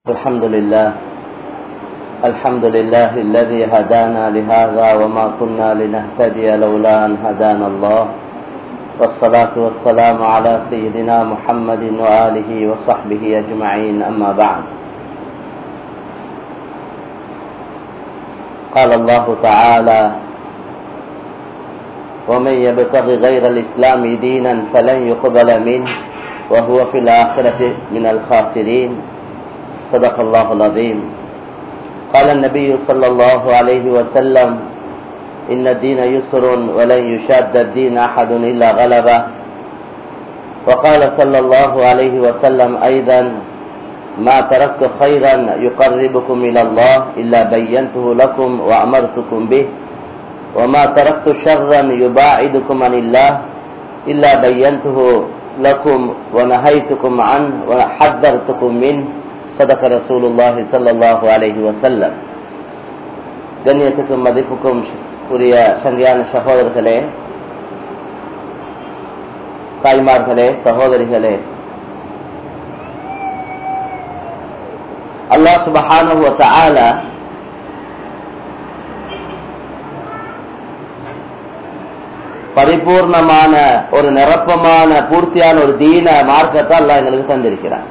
الحمد لله الحمد لله الذي هدانا لهذا وما كنا لنهتدي لولا أن هدانا الله والصلاة والسلام على سيدنا محمد وآله وصحبه أجمعين أما بعد قال الله تعالى ومن يبتغي غير الإسلام دينا فلن يقبل منه وهو في الآخرة من الخاسرين صدق الله العظيم قال النبي صلى الله عليه وسلم إن الدين يسر ولن يشاد الدين أحد إلا غلبه وقال صلى الله عليه وسلم أيضا ما تركت خيرا يقربكم إلى الله إلا بينته لكم وأمرتكم به وما تركت شرا يباعدكم عن الله إلا بينته لكم ونهيتكم عنه وحذرتكم منه صدق رسول الله صلى الله عليه وسلم கண்ணியத்துக்கும் மதிப்புக்கும் உரிய சங்கையான சகோதரர்களே தாய்மார்களே சகோதரிகளே அல்லாஹ் சுபஹானஹு வ தஆலா பரிபூர்ணமான ஒரு நிரப்பமான பூர்த்தியான ஒரு தீன மார்க்கத்தை அல்லாஹ் எங்களுக்கு தந்திருக்கிறார்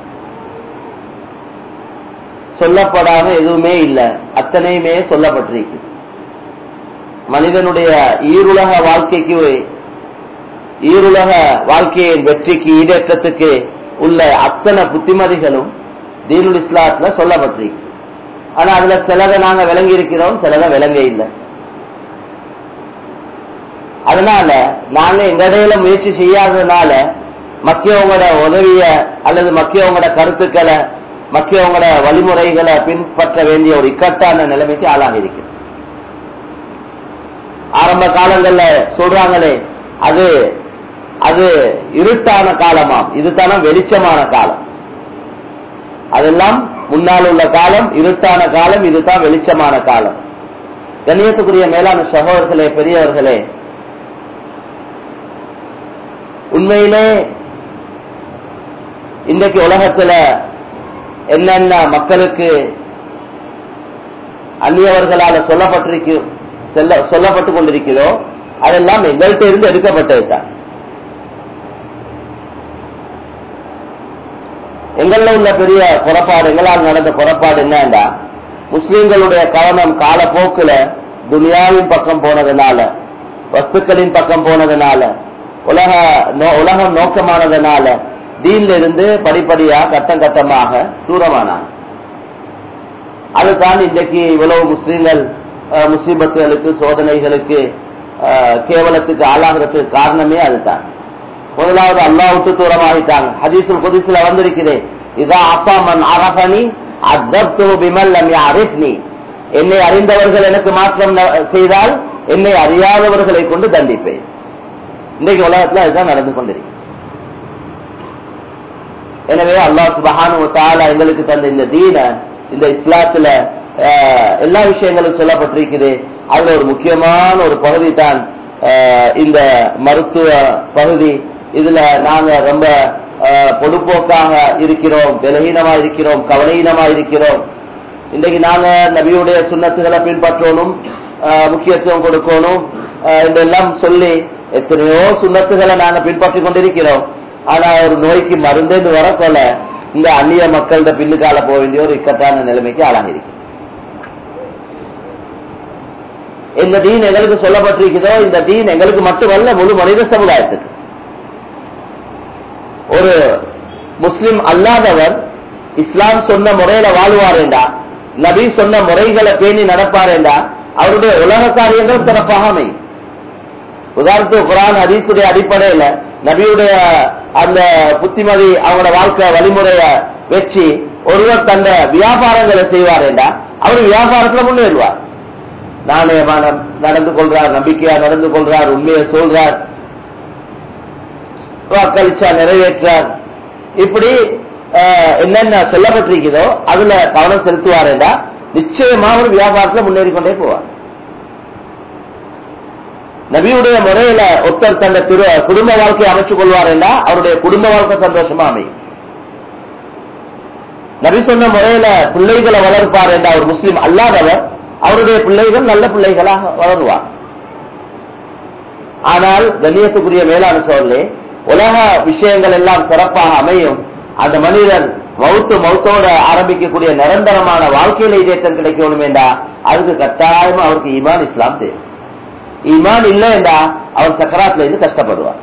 சொல்லப்படாம எதுவுமே இல்லை அத்தனையுமே சொல்லப்பட்டிருக்கு மனிதனுடைய ஈருலக வாழ்க்கைக்கு ஈருலக வாழ்க்கையின் வெற்றிக்கு ஈடேற்றத்துக்கு உள்ள அத்தனை புத்திமதிகளும் தீனுல் இஸ்லாத்துல சொல்லப்பட்டிருக்கு ஆனா அதுல சிலதை நாங்க விளங்கி இருக்கிறோம் சிலதை விளங்க இல்லை அதனால நாங்க எங்க இடையில முயற்சி செய்யாததுனால மக்கியவங்களோட உதவிய அல்லது மக்கியவங்களோட கருத்துக்களை மக்கியவங்களோட வழிமுறைகளை பின்பற்ற வேண்டிய ஒரு இக்கட்டான நிலைமைக்கு ஆளாகி இருக்கு ஆரம்ப காலங்கள்ல சொல்றாங்களே அது அது இருட்டான காலமாம் இதுதான வெளிச்சமான காலம் அதெல்லாம் முன்னால் உள்ள காலம் இருட்டான காலம் இதுதான் வெளிச்சமான காலம் கண்ணியத்துக்குரிய மேலான சகோதரர்களே பெரியவர்களே உண்மையிலே இன்றைக்கு உலகத்துல என்னென்ன மக்களுக்கு அந்நியவர்களால சொல்லப்பட்டிருக்கு சொல்லப்பட்டு கொண்டிருக்கிறதோ அதெல்லாம் எங்கள்கிட்ட இருந்து எடுக்கப்பட்டது தான் எங்கள்ல உள்ள பெரிய புறப்பாடு எங்களால் நடந்த புறப்பாடு என்னண்டா முஸ்லிம்களுடைய கவனம் காலப்போக்குல துனியாவின் பக்கம் போனதுனால வஸ்துக்களின் பக்கம் போனதுனால உலக உலகம் நோக்கமானதுனால தீன்ல இருந்து படிப்படியா கட்டம் கட்டமாக தூரமானாங்க அதுதான் இன்றைக்கு இவ்வளவு முஸ்லீம்கள் முசீபத்துகளுக்கு சோதனைகளுக்கு கேவலத்துக்கு ஆளாகிறதுக்கு காரணமே அதுதான் முதலாவது அல்லா விட்டு தூரமாகிட்டாங்க ஹதீசுல் புதுசுல வந்திருக்கிறேன் இதான் அப்பா மன் அரபனி அரிஃப்னி என்னை அறிந்தவர்கள் எனக்கு மாற்றம் செய்தால் என்னை அறியாதவர்களை கொண்டு தண்டிப்பேன் இன்றைக்கு உலகத்துல அதுதான் நடந்து கொண்டிருக்கு எனவே அல்லாஹ் சுபஹானு தாலா எங்களுக்கு தந்த இந்த தீன இந்த இஸ்லாத்துல எல்லா விஷயங்களும் சொல்லப்பட்டிருக்குது அதுல ஒரு முக்கியமான ஒரு பகுதி தான் இந்த மருத்துவ பகுதி இதுல நாங்க ரொம்ப பொதுப்போக்காக இருக்கிறோம் பலகீனமா இருக்கிறோம் கவனீனமா இருக்கிறோம் இன்றைக்கு நாங்க நபியுடைய சுண்ணத்துகளை பின்பற்றணும் முக்கியத்துவம் கொடுக்கணும் இதெல்லாம் சொல்லி எத்தனையோ சுண்ணத்துகளை நாங்க பின்பற்றி கொண்டிருக்கிறோம் ஆனா ஒரு நோய்க்கு மருந்துன்னு வரக்கொள்ள இந்த அந்நிய மக்கள்கிட்ட பின்னுக்கால போக வேண்டிய ஒரு இக்கட்டான நிலைமைக்கு ஆளாகிருக்கு இந்த தீன் எங்களுக்கு சொல்லப்பட்டிருக்கிறதோ இந்த தீன் எங்களுக்கு மட்டுமல்ல முழு மனித சமுதாயத்துக்கு ஒரு முஸ்லிம் அல்லாதவர் இஸ்லாம் சொன்ன முறையில வாழ்வாரேண்டா நபி சொன்ன முறைகளை பேணி நடப்பாரேண்டா அவருடைய உலக காரியங்கள் சிறப்பாக அமையும் உதாரணத்துக்கு குரான் ஹதீசுடைய அடிப்படையில நபியுடைய அந்த புத்திமதி அவங்களோட வாழ்க்கை வழிமுறைய வச்சு ஒருவர் தந்த வியாபாரங்களை செய்வாரேண்டா அவர் வியாபாரத்துல முன்னேறுவார் நாணயமான நடந்து கொள்றார் நம்பிக்கையா நடந்து கொள்றார் உண்மையை சொல்றார் வாக்களிச்சா நிறைவேற்றார் இப்படி என்னென்ன சொல்லப்பட்டிருக்கிறதோ அதுல கவனம் செலுத்துவாரேண்டா நிச்சயமா ஒரு வியாபாரத்துல முன்னேறி கொண்டே போவார் நபியுடைய முறையில ஒருத்தர் தந்த திரு குடும்ப வாழ்க்கையை அமைச்சுக் கொள்வார் என்றா அவருடைய குடும்ப வாழ்க்கை சந்தோஷமா அமையும் நபி சொன்ன முறையில பிள்ளைகளை வளர்ப்பார் என்ற ஒரு முஸ்லீம் அல்லாதவர் அவருடைய பிள்ளைகள் நல்ல பிள்ளைகளாக வளருவார் ஆனால் கண்ணியத்துக்குரிய மேலான சோழலே உலக விஷயங்கள் எல்லாம் சிறப்பாக அமையும் அந்த மனிதன் மௌத்து மௌத்தோட ஆரம்பிக்கக்கூடிய நிரந்தரமான வாழ்க்கையில இதேற்றம் கிடைக்கணும் என்றா அதுக்கு கட்டாயமா அவருக்கு ஈமான் இஸ்லாம் தேவை ஈமான் இல்லை என்றா அவர் சக்கராத்துல இருந்து கஷ்டப்படுவார்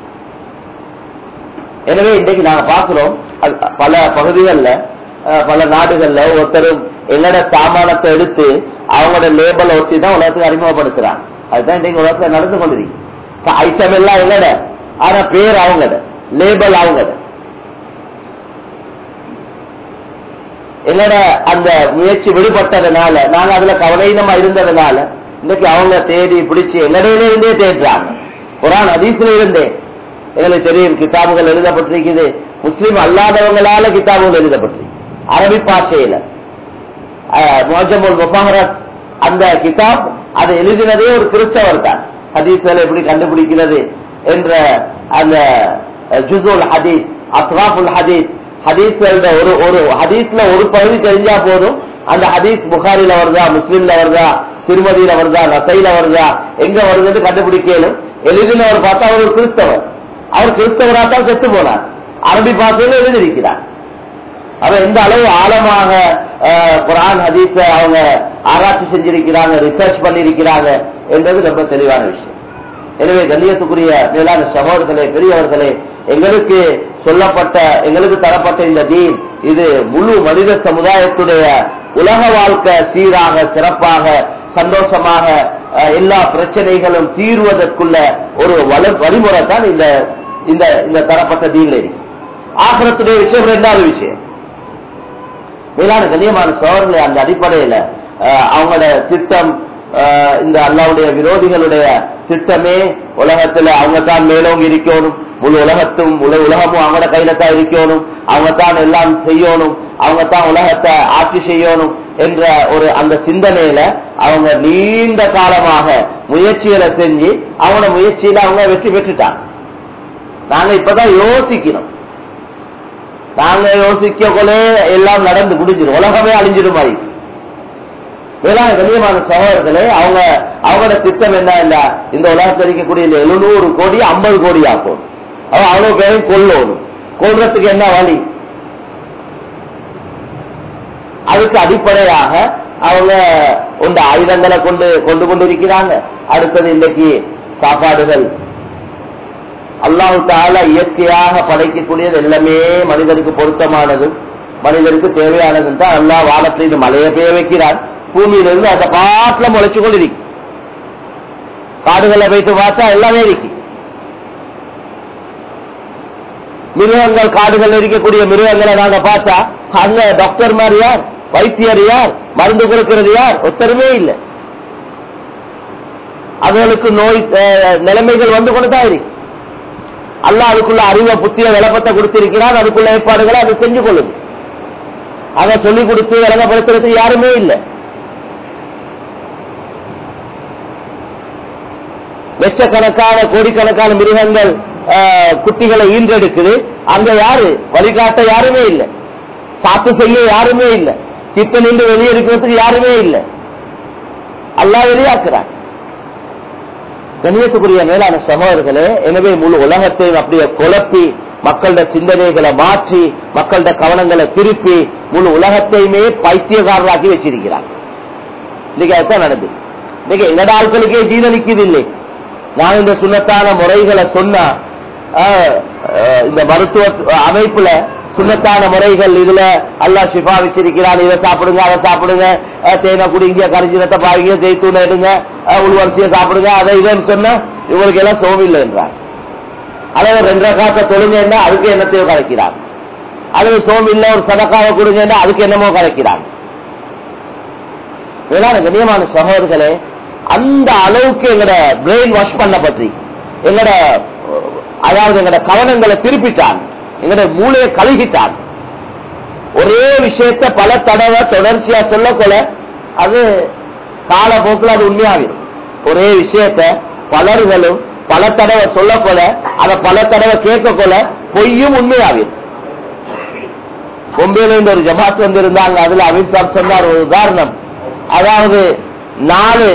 எனவே இன்றைக்கு நாங்க பார்க்கிறோம் அது பல பகுதிகளில் பல நாடுகள்ல ஒருத்தரும் எங்கட சாமானத்தை எடுத்து அவங்களோட லேபலை ஒட்டி தான் உலகத்துக்கு அறிமுகப்படுத்துறாங்க அதுதான் இன்றைக்கு உலகத்துல நடந்து கொண்டிருக்கு ஐட்டம் எல்லாம் எங்கட ஆனா பேர் அவங்கட லேபல் அவங்கட எங்கட அந்த முயற்சி விடுபட்டதுனால நாங்க அதுல கவலையினமா இருந்ததுனால இன்னைக்கு அவங்க தேடி பிடிச்சு எங்கடையில இருந்தே தேடுறாங்க குரான் அதீசில இருந்தே எங்களுக்கு தெரியும் கிதாபுகள் எழுதப்பட்டிருக்குது முஸ்லீம் அல்லாதவங்களால கிதாபுகள் எழுதப்பட்டிருக்கு அரபி பாஷையில மோஜமுல் முபாரத் அந்த கிதாப் அதை எழுதினதே ஒரு கிறிஸ்தவர் தான் ஹதீஸ்களை எப்படி கண்டுபிடிக்கிறது என்ற அந்த ஜுசுல் ஹதீஸ் அஸ்ராஃபுல் ஹதீஸ் ஹதீஸ்கள ஒரு ஒரு ஹதீஸ்ல ஒரு பகுதி தெரிஞ்சா போதும் அந்த ஹதீஸ் புகாரில வருதா முஸ்லீம்ல வருதா திருமதியில வருதா நசையில வருதா எங்க வருதுன்னு கண்டுபிடிக்கலும் எழுதினவர் பார்த்தா அவர் ஒரு கிறிஸ்தவர் அவர் கிறிஸ்தவராத்தான் செத்து போனார் அரபி பாஷையில எழுதியிருக்கிறார் அவர் எந்த அளவு ஆழமாக குரான் ஹதீஸ அவங்க ஆராய்ச்சி செஞ்சிருக்கிறாங்க ரிசர்ச் பண்ணிருக்கிறாங்க என்பது ரொம்ப தெளிவான விஷயம் எனவே கண்ணியத்துக்குரிய மேலான சகோதரர்களே பெரியவர்களே எங்களுக்கு சொல்லப்பட்ட எங்களுக்கு தரப்பட்ட இந்த தீன் இது முழு மனித சமுதாயத்துடைய உலக வாழ்க்கை சீராக சிறப்பாக சந்தோஷமாக எல்லா பிரச்சனைகளும் தீர்வதற்குள்ள ஒரு வழிமுறை தான் இந்த இந்த இந்த தரப்பட்ட தீன்ல இருக்கு ஆக்கிரத்துடைய விஷயம் ரெண்டாவது விஷயம் மேலான கண்ணியமான சோழர்களே அந்த அடிப்படையில அவங்களோட திட்டம் இந்த அல்லாவுடைய விரோதிகளுடைய திட்டமே உலகத்துல அவங்க தான் மேலோங்கி இருக்கணும் முழு உலகத்தும் முழு உலகமும் அவங்களோட கையில தான் இருக்கணும் அவங்க தான் எல்லாம் செய்யணும் அவங்க தான் உலகத்தை ஆட்சி செய்யணும் என்ற ஒரு அந்த சிந்தனையில அவங்க நீண்ட காலமாக முயற்சிகளை செஞ்சு அவங்களோட முயற்சியில அவங்க வெற்றி பெற்றுட்டாங்க நாங்க இப்பதான் யோசிக்கணும் நாங்க யோசிக்க கொலே எல்லாம் நடந்து முடிஞ்சிடும் உலகமே அழிஞ்சிடும் மாதிரி வேளாண் கண்ணியமான சகோதரர்களே அவங்க அவங்களோட திட்டம் என்ன இல்ல இந்த உலகத்தில் இருக்கக்கூடிய இந்த எழுநூறு கோடி ஐம்பது கோடி ஆக்கும் அவன் அவ்வளவு பேரையும் கொல்லணும் கொல்றதுக்கு என்ன வழி அதுக்கு அடிப்படையாக அவங்க உண்ட ஆயுதங்களை கொண்டு கொண்டு கொண்டிருக்கிறாங்க அடுத்தது இன்னைக்கு சாப்பாடுகள் அல்லாஹு தால இயற்கையாக படைக்கக்கூடியது எல்லாமே மனிதனுக்கு பொருத்தமானது மனிதனுக்கு தேவையானது தான் அல்லா வானத்தில் இந்த மழையை பெய்ய வைக்கிறார் பூமியிலிருந்து அந்த பாட்டுல முளைச்சு கொண்டிருக்கு காடுகளை வைத்து பார்த்தா எல்லாமே இருக்கு மிருகங்கள் காடுகள் இருக்கக்கூடிய மிருகங்களை நாங்க பார்த்தா அங்க டாக்டர் மாதிரி யார் வைத்தியர் யார் மருந்து கொடுக்கிறது யார் ஒத்தருமே இல்லை அதுகளுக்கு நோய் நிலைமைகள் வந்து கொண்டுதான் இருக்கு அல்ல அதுக்குள்ள அறிவை புத்திய விளப்பத்தை கொடுத்திருக்கிறார் அதுக்குள்ள ஏற்பாடுகளை அது செஞ்சு கொள்ளுது அதை சொல்லிக் கொடுத்து விளங்கப்படுத்துறது யாருமே இல்லை லட்சக்கணக்கான கோடிக்கணக்கான மிருகங்கள் குட்டிகளை ஈன்றெடுக்குது அங்க யாரு வழிகாட்ட யாருமே இல்லை சாத்து செய்ய யாருமே இல்லை திட்ட நின்று வெளியெடுக்கிறதுக்கு யாருமே இல்லை அல்லா வெளியாக்குறான் கண்ணியத்துக்குரிய மேலான சகோதரர்களே எனவே முழு உலகத்தையும் அப்படியே குழப்பி மக்களோட சிந்தனைகளை மாற்றி மக்களோட கவனங்களை திருப்பி முழு உலகத்தையுமே பைத்தியக்காரராக்கி வச்சிருக்கிறார் இன்னைக்கு அதுதான் நடந்தது இன்னைக்கு எங்கட ஆட்களுக்கே ஜீவனிக்குது இல்லை நான் இந்த சுண்ணத்தான முறைகளை சொன்னா இந்த மருத்துவ அமைப்புல சுண்ணத்தான முறைகள் இதுல அல்லா ஷிஃபா வச்சிருக்கிறான் இதை சாப்பிடுங்க அதை சாப்பிடுங்க தேனை குடிங்க கரிஜினத்தை பாருங்க ஜெய்த்தூனை எடுங்க உள்வரிசையை சாப்பிடுங்க அதை இதுன்னு சொன்னா இவங்களுக்கு எல்லாம் சோமில்லை என்றார் அல்லது ரெண்டரை காசை தொழுங்கன்னா அதுக்கு என்னத்தையோ கலைக்கிறார் அல்லது சோமில்ல ஒரு சதக்காவை கொடுங்கன்னா அதுக்கு என்னமோ கலைக்கிறார் இதெல்லாம் கண்ணியமான சகோதரர்களே அந்த அளவுக்கு எங்கட பிரெயின் வாஷ் பண்ணப்பட்டு எங்கட அதாவது எங்கட கவனங்களை திருப்பிட்டான் எங்கட மூளையை கழுகிட்டான் ஒரே விஷயத்த பல தடவை தொடர்ச்சியா சொல்லக்கொள்ள அது காலப்போக்கில் அது உண்மையாகிடும் ஒரே விஷயத்த பலர்களும் பல தடவை சொல்லக்கொள்ள அதை பல தடவை கேட்க கொள்ள பொய்யும் உண்மையாகிடும் பொம்பையில இருந்து ஒரு ஜமாத் வந்து இருந்தாங்க அதுல அமித்ஷா சொன்னார் ஒரு உதாரணம் அதாவது நாலு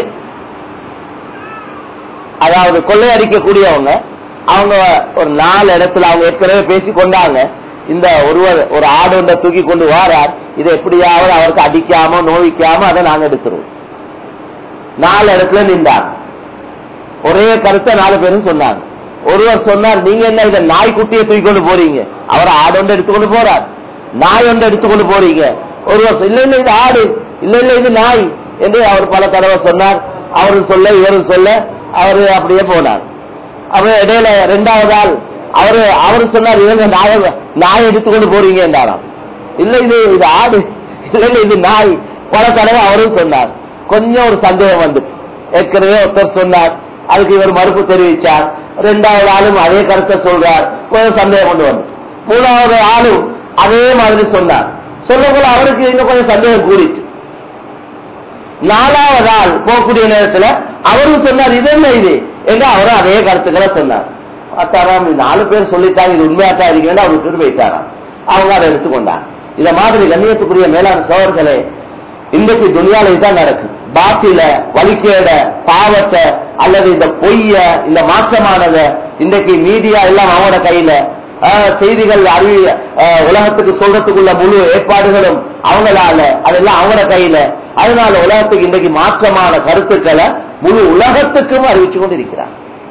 அதாவது கொள்ளையடிக்கக்கூடியவங்க அவங்க ஒரு நாலு இடத்துல அவங்க ஏற்கனவே பேசி கொண்டாங்க இந்த ஒருவர் ஒரு ஆடு ஒன்றை தூக்கி கொண்டு வாரார் இதை எப்படியாவது அவருக்கு அடிக்காம நோவிக்காம அதை நாங்க எடுத்துருவோம் நாலு இடத்துல நின்றாங்க ஒரே கருத்தை நாலு பேரும் சொன்னாங்க ஒருவர் சொன்னார் நீங்க என்ன இதை நாய்க்குட்டியை தூக்கி கொண்டு போறீங்க அவர் ஆடு ஒன்று எடுத்துக்கொண்டு போறார் நாய் ஒன்று எடுத்துக்கொண்டு போறீங்க ஒருவர் இல்ல இல்ல இது ஆடு இல்ல இல்ல இது நாய் என்று அவர் பல தடவை சொன்னார் அவரும் சொல்ல இவரும் சொல்ல அவரு அப்படியே போனார் அவர் இடையில ரெண்டாவது ஆள் அவரு அவரு சொன்னார் இவங்க நாய நாய் எடுத்துக்கொண்டு போறீங்க என்றாராம் இல்ல இது இது ஆடு இல்ல இல்ல இது நாய் பல தடவை அவரும் சொன்னார் கொஞ்சம் ஒரு சந்தேகம் வந்துச்சு ஏற்கனவே ஒருத்தர் சொன்னார் அதுக்கு இவர் மறுப்பு தெரிவிச்சார் ரெண்டாவது ஆளும் அதே கருத்தை சொல்றார் கொஞ்சம் சந்தேகம் கொண்டு வந்து மூணாவது ஆளும் அதே மாதிரி சொன்னார் சொல்லக்குள்ள அவருக்கு இன்னும் கொஞ்சம் சந்தேகம் கூடிச்சு நாலாவது ஆள் போகக்கூடிய நேரத்துல அவரும் சொன்னார் இது என்ன இது என்று அவரும் அதே கருத்துக்களை சொன்னார் பார்த்தாராம் இது நாலு பேர் சொல்லிட்டாங்க இது உண்மையாத்தான் இருக்கேன் அவர் விட்டு போயிட்டாராம் அவங்க அதை எடுத்துக்கொண்டாங்க இத மாதிரி கண்ணியத்துக்குரிய மேலான சோழர்களே இன்றைக்கு துணியால இதுதான் நடக்குது பாத்தில வலிக்கேட பாவத்தை அல்லது இந்த பொய்ய இந்த மாற்றமானத இன்றைக்கு மீடியா எல்லாம் அவங்களோட கையில ஆஹ், செய்திகள் அறிவி ஆஹ், உலகத்துக்கு சொல்றதுக்குள்ள முழு ஏற்பாடுகளும் அவங்களால அதெல்லாம் அவங்களோட கையில அதனால உலகத்துக்கு இன்றைக்கு மாற்றமான கருத்துக்களை முழு உலகத்துக்கும் அறிவிச்சு கொண்டு இருக்கிறார்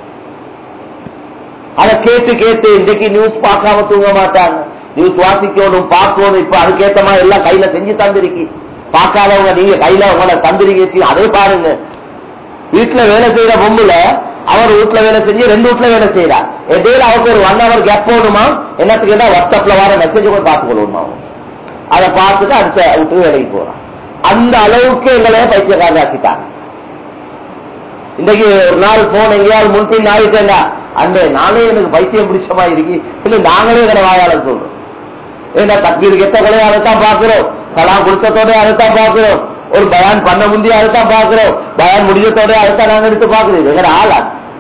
அதை கேட்டு கேட்டு இன்றைக்கு நியூஸ் பார்க்காம தூங்க மாட்டாங்க நியூஸ் வாசிக்கணும் பார்க்கணும் இப்ப அதுக்கேத்த மாதிரி எல்லாம் கையில செஞ்சு தந்திருக்கி பார்க்காதவங்க நீங்க கையில உங்களை தந்திருக்கீங்க அதே பாருங்க வீட்டுல வேலை செய்யற பொம்புல அவர் வீட்டுல வேலை செஞ்சு ரெண்டு வீட்டுல வேலை செய்யறா இடையில அவருக்கு ஒரு ஒன் ஹவர் கேப் போகணுமா என்னத்துக்கு கேட்டா வாட்ஸ்அப்ல வர மெசேஜ் கூட பார்த்து கொள்ளணுமா அவன். அதை பார்த்துட்டு அடுத்த விட்டு வேலைக்கு போறான் அந்த அளவுக்கு எங்களை பைத்தியக்காரராக்கிட்டாங்க இன்னைக்கு ஒரு நாள் போன் எங்கேயாவது முன்பின் ஆயிட்டேன்னா அந்த நானே எனக்கு பைத்தியம் பிடிச்ச மாதிரி இருக்கு இல்ல நாங்களே எங்களை வாயால சொல்றோம் ஏன்னா தக்பீர் கெட்ட கொலையை அதைத்தான் பாக்குறோம் கலாம் குடிச்சத்தோட அதைத்தான் பாக்குறோம் ஒரு பயான் பண்ண முந்தைய அதைத்தான் பாக்குறோம் பயான் முடிஞ்சத்தோட அதைத்தான் நாங்க எடுத்து பாக்குறோம் எங்கட ஆளா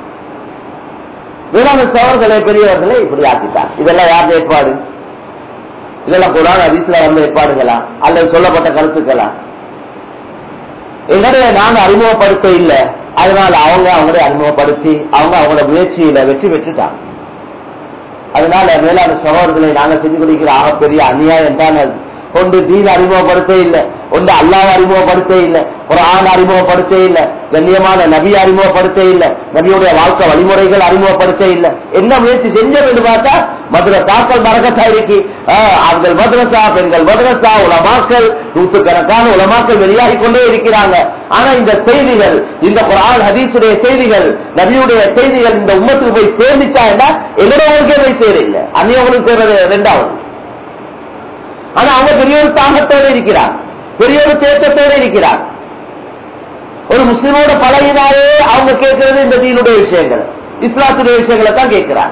வேளாண் சோழர்களே பெரியவர்களே இப்படி ஆக்கிட்டார் இதெல்லாம் யார் ஏற்பாடு இதெல்லாம் குரான் அதிசல வந்த ஏற்பாடுகளா அல்லது சொல்லப்பட்ட கருத்துக்களா எங்களுடைய நாங்க அறிமுகப்படுத்த இல்லை அதனால அவங்க அவங்களே அறிமுகப்படுத்தி அவங்க அவங்களோட முயற்சியில வெற்றி பெற்றுட்டாங்க அதனால மேலான சகோதரர்களை நாங்க செஞ்சு கொடுக்கிற ஆகப்பெரிய அநியாயம் தான் அது ஒன்று தீன் அறிமுகப்படுத்த இல்லை ஒன்று அல்லாஹ் அறிமுகப்படுத்த இல்லை ஒரு ஆண் அறிமுகப்படுத்த இல்லை கண்ணியமான நபி அறிமுகப்படுத்த இல்லை நபியுடைய வாழ்க்கை வழிமுறைகள் அறிமுகப்படுத்த இல்லை என்ன முயற்சி செஞ்சோம் என்று பார்த்தா மதுரசாக்கள் மரகத்தா இருக்கு ஆஹ், ஆண்கள் மதுரசா பெண்கள் மதுரசா உலமாக்கள் நூற்றுக்கணக்கான உலமாக்கள் வெளியாகி கொண்டே இருக்கிறாங்க ஆனா இந்த செய்திகள் இந்த குரான் ஹதீஸுடைய செய்திகள் நபியுடைய செய்திகள் இந்த உம்மத்துக்கு போய் சேர்ந்துச்சா என்றால் எதிரவங்களுக்கே போய் சேரல அந்நியவங்களுக்கு சேர்றது ரெண்டாவது ஆனா அவங்க பெரிய ஒரு தாகத்தோடு இருக்கிறார் பெரிய ஒரு தேட்டத்தோடு இருக்கிறார் ஒரு முஸ்லிமோட பழகினாலே அவங்க கேட்கறது இந்த தீனுடைய விஷயங்கள் இஸ்லாத்துடைய விஷயங்களை தான் கேட்கிறார்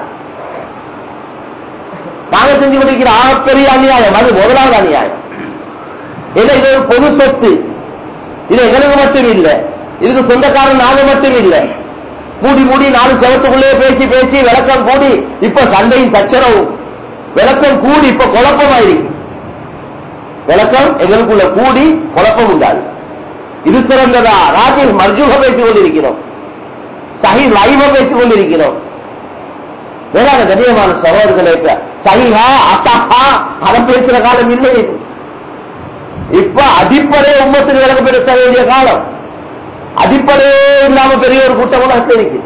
நாங்க செஞ்சு கொண்டிருக்கிற ஆகப்பெரிய அநியாயம் அது முதலாவது அநியாயம் ஏன்னா இது ஒரு பொது சொத்து இது எங்களுக்கு மட்டும் இல்ல இதுக்கு சொந்தக்காரன் நாங்க மட்டும் இல்ல மூடி மூடி நாலு செவத்துக்குள்ளே பேசி பேசி விளக்கம் கூடி இப்ப சண்டையும் சச்சரவும் விளக்கம் கூடி இப்ப குழப்பமாயிருக்கு விளக்கம் எங்களுக்குள்ள கூடி குழப்பம் உண்டாது இது சிறந்ததா ராஜில் மர்ஜூக பேசிக் கொண்டிருக்கிறோம் சஹி லைவ பேசிக் கொண்டிருக்கிறோம் வேறான கண்ணியமான சகோதரர்களை சஹிஹா அசஹா அதை பேசுற காலம் இல்லை இது. இப்ப அடிப்படை உம்மத்துக்கு விளக்க பெருத்த வேண்டிய காலம் அடிப்படையே இல்லாம பெரிய ஒரு கூட்டம் கூட இருக்குது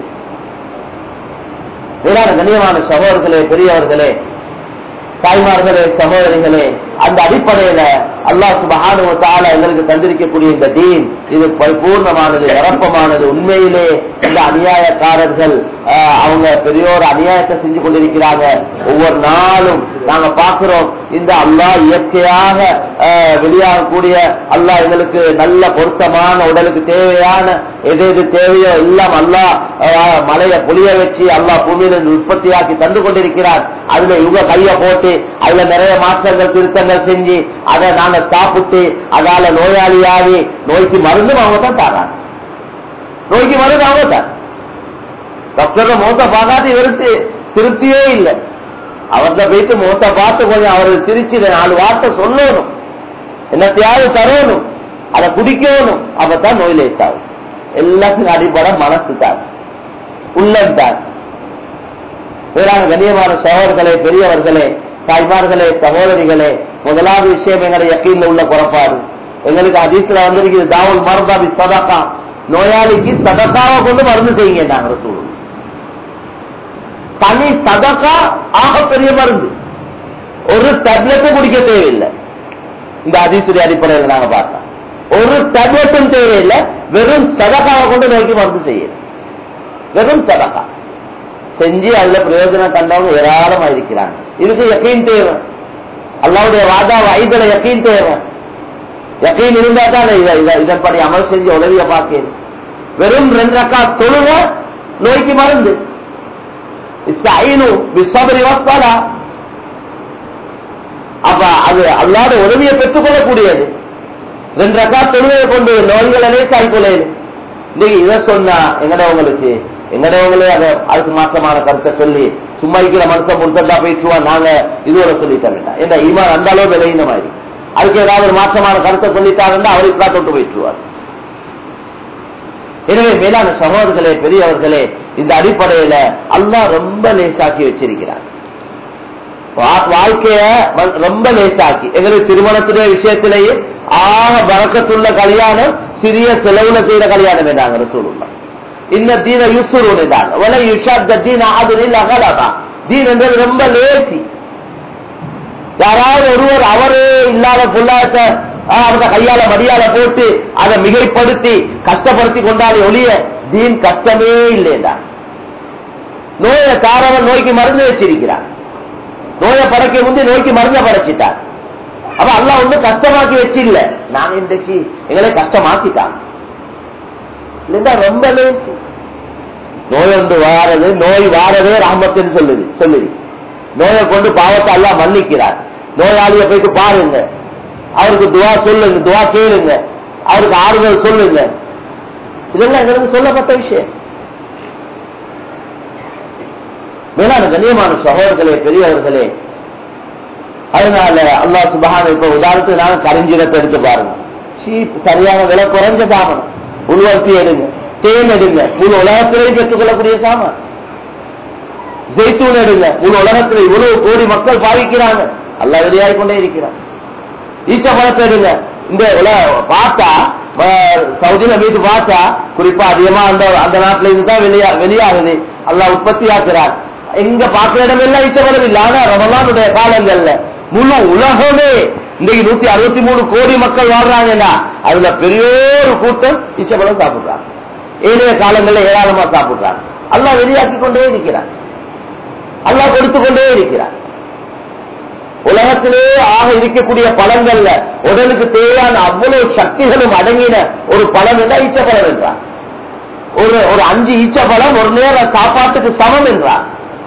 வேறான கண்ணியமான சகோதரர்களே பெரியவர்களே தாய்மார்களே சகோதரிகளே அந்த அடிப்படையில அல்லாஹ் சுபஹானு தால எங்களுக்கு தந்திருக்கக்கூடிய இந்த தீன் இது பரிபூர்ணமானது நிரப்பமானது உண்மையிலே இந்த அநியாயக்காரர்கள் ஆஹ், அவங்க பெரிய ஒரு அநியாயத்தை செஞ்சு கொண்டிருக்கிறாங்க ஒவ்வொரு நாளும் நாங்க பார்க்கிறோம் இந்த அல்லாஹ் இயற்கையாக ஆஹ், வெளியாகக்கூடிய அல்லாஹ் எங்களுக்கு நல்ல பொருத்தமான உடலுக்கு தேவையான எது எது தேவையோ எல்லாம் அல்லாஹ் ஆஹ், மலையை புளிய வச்சு அல்லாஹ் பூமியில உற்பத்தியாக்கி தந்து கொண்டிருக்கிறார் அதுல இவங்க கைய போட்டு அதுல நிறைய மாற்றங்கள் திருத்தங்கள் செஞ்சு அதை நாங்க சாப்பிட்டு அதால நோயாளியாகி நோய்க்கு மருந்தும் அவங்க தான் தராங்க நோய்க்கு மருந்து அவங்க தான் டாக்டர் மோச பார்க்காது இவருக்கு திருப்தியே இல்லை அவர்கிட்ட போயிட்டு முகத்தை பார்த்து கொஞ்சம் அவர்கள் சிரிச்சு நாலு வார்த்தை சொல்லணும் என்னத்தையாவது தரணும் அதை குடிக்கணும் அப்பதான் நோய் லேசாகும் எல்லாத்துக்கும் அடிப்படை மனசு தான் உள்ளம் தான் வேறாங்க கண்ணியமான சகோதரர்களே பெரியவர்களே தாய்மார்களே சகோதரிகளே முதலாவது விஷயம் எங்களுடைய யக்கீன்ல உள்ள குறைபாடு எங்களுக்கு அதிசல வந்திருக்குது தாவல் மருந்தாபி சதக்கா நோயாளிக்கு சதக்காவை கொண்டு மருந்து செய்யுங்க நாங்க சூழல் தனி சதக்கா ஆக பெரிய மருந்து ஒரு டேப்லெட்டும் குடிக்க தேவையில்லை இந்த அதிசுடைய அடிப்படையில் நாங்க பார்த்தோம் ஒரு டேப்லெட்டும் தேவையில்லை வெறும் சதக்காவை கொண்டு நோய்க்கு மருந்து செய்யணும் வெறும் சதக்கா செஞ்சு அதுல பிரயோஜனம் கண்டவங்க ஏராளமா இருக்கிறாங்க இதுக்கு யக்கீன் தேவை அல்லாவுடைய வாதா ஐதுல யக்கீன் தேவை யக்கீன் இருந்தா தான் இத- இத- இதன்படி அமல் செஞ்சு உதவிய பார்க்கணும் வெறும் ரெண்டு ரக்கா தொழுக நோய்க்கு மருந்து இஸ்தாயினு பிஸ்ஸப்ரி வஸ்ஸலா. அப்ப அது அல்லாத உதவியை பெற்றுக் கொள்ளக்கூடியது ரெண்டு ரக்கா தொழுகையை கொண்டு நோய்களை லேசாகி கொள்ளையுது இன்னைக்கு இதை சொன்னா எங்கடவங்களுக்கு எங்கடவங்களே அதை அதுக்கு மாற்றமான கருத்தை சொல்லி சும்மா இருக்கிற மனுஷன் முன்தா போயிட்டுருவான் நாங்க இதுவரை சொல்லிட்ட வேண்டாம் ஏன்னா ஈமான் அந்த அளவு விளையின மாதிரி அதுக்கு ஏதாவது ஒரு மாற்றமான கருத்தை சொல்லிட்டாருன்னா அவருக்கு தான் தொட்டு போயிட்டுருவார் எனவே மேலான சகோதரர்களே பெரியவர்களே இந்த அடிப்படையில அல்லாஹ் ரொம்ப லேசாக்கி வச்சிருக்கிறார் வா- வாழ்க்கைய வ- ரொம்ப லேசாக்கி எங்களுக்கு திருமணத்துடைய விஷயத்திலேயே ஆக பறக்கத்துள்ள கல்யாணம் சிறிய செலவுல செய்யற கல்யாணம் என்றாங்க ரசூலுல்லாஹ் இந்த தீன யுசுரு என்றாங்க வலை யுஷாத்த தீன அதில் அகலதா தீன் என்றது ரொம்ப லேசி யாராவது ஒருவர் அவரே இல்லாத பொல்லாத அவங்க கையால மடியால போட்டு அதை மிகைப்படுத்தி கஷ்டப்படுத்தி கொண்டாலே ஒழிய தீன் கஷ்டமே இல்லைடா நோயை காரவன் நோய்க்கு மருந்து வச்சிருக்கிறார் நோயை படைக்க முந்தி நோய்க்கு மருந்த படைச்சிட்டார் அப்ப அல்லாஹ் வந்து கஷ்டமாக்கி வச்சு இல்ல நாங்க இன்றைக்கு எங்களை கஷ்டமாக்கிட்டான் இல்லைன்னா ரொம்ப லேசி நோய் ஒன்று வாரது நோய் வாரதே ராமத்தின்னு சொல்லுது சொல்லுது நோயை கொண்டு பாவத்தை எல்லாம் மன்னிக்கிறார் நோயாளிய போயிட்டு பாருங்க அவருக்கு துவா சொல்லுங்க துவா கேளுங்க அவருக்கு ஆறுதல் சொல்லுங்க இதெல்லாம் எங்களுக்கு சொல்லப்பட்ட விஷயம் மேலான கண்ணியமான சகோதரர்களே பெரியவர்களே அதனால அல்லாஹ் சுபஹான இப்ப உதாரணத்துக்கு நாங்க கரிஞ்சீரத்தை எடுத்து பாருங்க சீப் சரியான விலை குறைஞ்ச சாமான் உள்வர்த்தி எடுங்க தேன் எடுங்க முழு உலகத்திலேயும் பெற்றுக்கொள்ளக்கூடிய சாமான் ஜெய்தூன் எடுங்க முழு உலகத்தில் இவ்வளவு கோடி மக்கள் பாவிக்கிறாங்க அல்ல வெளியாகி கொண்டே இருக்கிறான் ஈச்ச பழத்தை எடுங்க இந்த உல- பார்த்தா அஹ், சவுதியில மீது பார்த்தா குறிப்பா அதிகமா அந்த அந்த நாட்டுல இருந்து தான் வெளியா வெளியாகுது அல்லாஹ் உற்பத்தி ஆக்குறார் எங்க பார்க்கிற இடம் எல்லாம் ஈச்சபலம் இல்ல ஆனா ரமலானுடைய காலங்கள்ல முழு உலகமே இன்னைக்கு நூத்தி அறுபத்தி மூணு கோடி மக்கள் வாழ்றாங்கன்னா அதுல பெரிய ஒரு கூட்டம் ஈச்சபலம் சாப்பிடுறாங்க ஏழைய காலங்கள்ல ஏராளமா சாப்பிடுறாங்க அல்லாஹ் வெளியாக்கி கொண்டே இருக்கிறான் அல்லாஹ் கொடுத்து கொண்டே இருக்கிறான் உலகத்திலே ஆக இருக்கக்கூடிய பழங்கள்ல உடலுக்கு தேவையான அவ்வளவு சக்திகளும் அடங்கின ஒரு பழம் என்றால் ஈச்ச பழம் என்றார் ஒரு ஒரு அஞ்சு ஈச்ச பழம் ஒரு நேர சாப்பாட்டுக்கு சமம் என்றார்